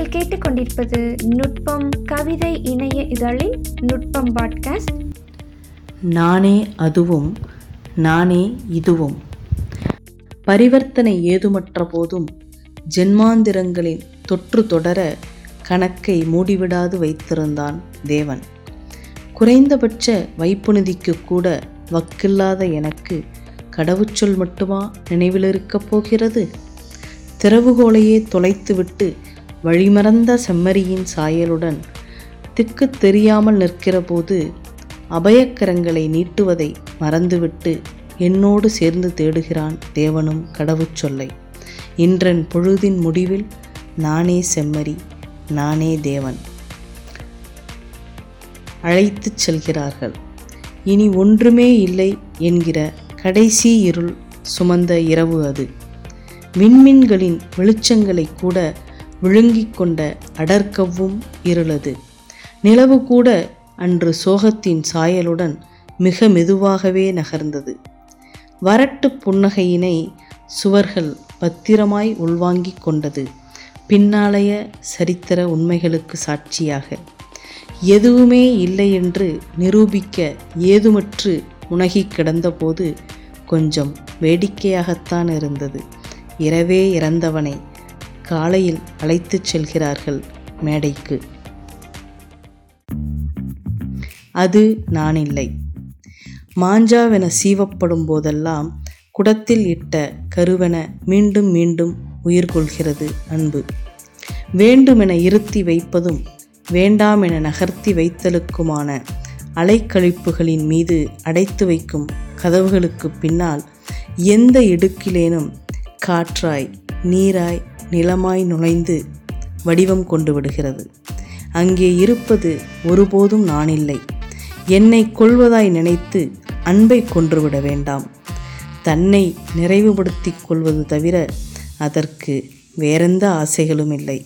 நீங்கள் கேட்டுக்கொண்டிருப்பது நுட்பம் கவிதை இணைய இதழின் நுட்பம் பாட்காஸ்ட் நானே அதுவும் நானே இதுவும் பரிவர்த்தனை ஏதுமற்ற போதும் ஜென்மாந்திரங்களின் தொற்று தொடர கணக்கை மூடிவிடாது வைத்திருந்தான் தேவன் குறைந்தபட்ச வைப்புநிதிக்கு கூட வக்கில்லாத எனக்கு கடவுச்சொல் மட்டுமா நினைவிலிருக்கப் போகிறது திறவுகோலையே தொலைத்துவிட்டு வழிமறந்த செம்மறியின் சாயலுடன் திக்கு தெரியாமல் நிற்கிறபோது அபயக்கரங்களை நீட்டுவதை மறந்துவிட்டு என்னோடு சேர்ந்து தேடுகிறான் தேவனும் கடவுச்சொல்லை இன்றன் பொழுதின் முடிவில் நானே செம்மறி நானே தேவன் அழைத்துச் செல்கிறார்கள் இனி ஒன்றுமே இல்லை என்கிற கடைசி இருள் சுமந்த இரவு அது விண்மீன்களின் வெளிச்சங்களை கூட விழுங்கிக் கொண்ட அடர்க்கவும் இருளது நிலவு கூட அன்று சோகத்தின் சாயலுடன் மிக மெதுவாகவே நகர்ந்தது வரட்டு புன்னகையினை சுவர்கள் பத்திரமாய் உள்வாங்கிக் கொண்டது பின்னாளைய சரித்திர உண்மைகளுக்கு சாட்சியாக எதுவுமே இல்லை என்று நிரூபிக்க ஏதுமற்று முனகி கிடந்தபோது கொஞ்சம் வேடிக்கையாகத்தான் இருந்தது இரவே இறந்தவனை காலையில் அழைத்துச் செல்கிறார்கள் மேடைக்கு அது நானில்லை மாஞ்சாவென சீவப்படும் போதெல்லாம் குடத்தில் இட்ட கருவென மீண்டும் மீண்டும் உயிர் கொள்கிறது அன்பு வேண்டுமென இருத்தி வைப்பதும் வேண்டாமென நகர்த்தி வைத்தலுக்குமான அலைக்கழிப்புகளின் மீது அடைத்து வைக்கும் கதவுகளுக்கு பின்னால் எந்த இடுக்கிலேனும் காற்றாய் நீராய் நிலமாய் நுழைந்து வடிவம் கொண்டு விடுகிறது அங்கே இருப்பது ஒருபோதும் நானில்லை என்னை கொள்வதாய் நினைத்து அன்பை கொன்றுவிட வேண்டாம் தன்னை நிறைவுபடுத்திக் கொள்வது தவிர அதற்கு வேறெந்த ஆசைகளும் இல்லை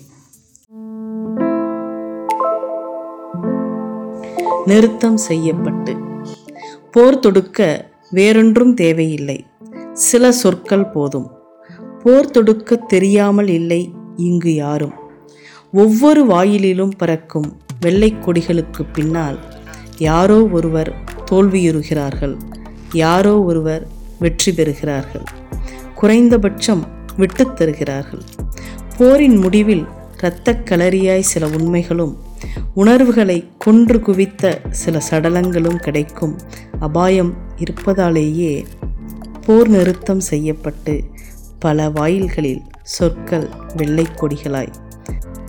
நிறுத்தம் செய்யப்பட்டு போர் தொடுக்க வேறொன்றும் தேவையில்லை சில சொற்கள் போதும் போர் தொடுக்க தெரியாமல் இல்லை இங்கு யாரும் ஒவ்வொரு வாயிலிலும் பறக்கும் வெள்ளைக் கொடிகளுக்கு பின்னால் யாரோ ஒருவர் தோல்வியுறுகிறார்கள் யாரோ ஒருவர் வெற்றி பெறுகிறார்கள் குறைந்தபட்சம் விட்டுத் தருகிறார்கள் போரின் முடிவில் இரத்தக் களரியாய் சில உண்மைகளும் உணர்வுகளை கொன்று குவித்த சில சடலங்களும் கிடைக்கும் அபாயம் இருப்பதாலேயே போர் நிறுத்தம் செய்யப்பட்டு பல வாயில்களில் சொற்கள் வெள்ளைக் கொடிகளாய்